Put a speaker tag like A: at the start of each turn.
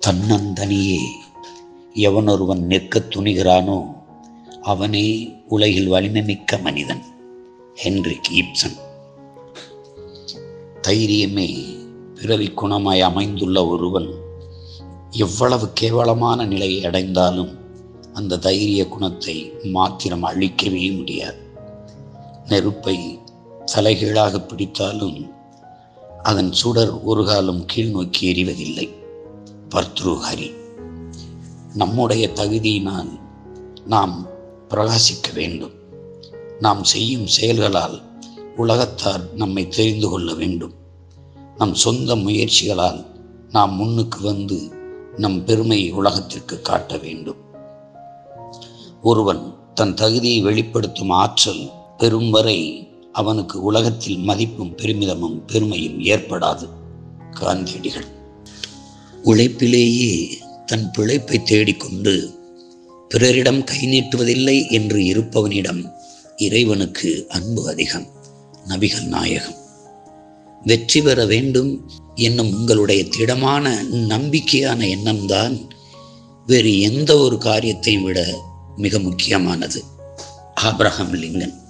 A: தன்னந்தனியே எவனொருவன் நிற்கத் துணிகிறானோ அவனே உலகில் வலிமைமிக்க மனிதன் ஹென்ரிக் ஈப்சன் தைரியமே பிறவி குணமாய் அமைந்துள்ள ஒருவன் எவ்வளவு கேவலமான நிலையை அடைந்தாலும் அந்த தைரிய குணத்தை மாத்திரம் அழிக்கவே முடியாது நெருப்பை தலைகீழாக பிடித்தாலும் அதன் சுடர் ஒரு காலம் கீழ் நோக்கி எறிவதில்லை பர்த்ருஹரி நம்முடைய தகுதியினால் நாம் பிரகாசிக்க வேண்டும் நாம் செய்யும் செயல்களால் உலகத்தார் நம்மை தெரிந்து கொள்ள வேண்டும் நம் சொந்த முயற்சிகளால் நாம் முன்னுக்கு வந்து நம் பெருமையை உலகத்திற்கு காட்ட வேண்டும் ஒருவன் தன் தகுதியை வெளிப்படுத்தும் ஆற்றல் பெறும் வரை அவனுக்கு உலகத்தில் மதிப்பும் பெருமிதமும் பெருமையும் ஏற்படாது காந்தியடிகள் உழைப்பிலேயே தன் பிழைப்பை தேடிக்கொண்டு பிறரிடம் கை நீட்டுவதில்லை என்று இருப்பவனிடம் இறைவனுக்கு அன்பு அதிகம் நபிகள் நாயகம் வெற்றி பெற வேண்டும் என்னும் உங்களுடைய திடமான நம்பிக்கையான எண்ணம்தான் வேறு எந்த ஒரு காரியத்தையும் விட மிக முக்கியமானது ஆப்ரஹாம் லிங்கன்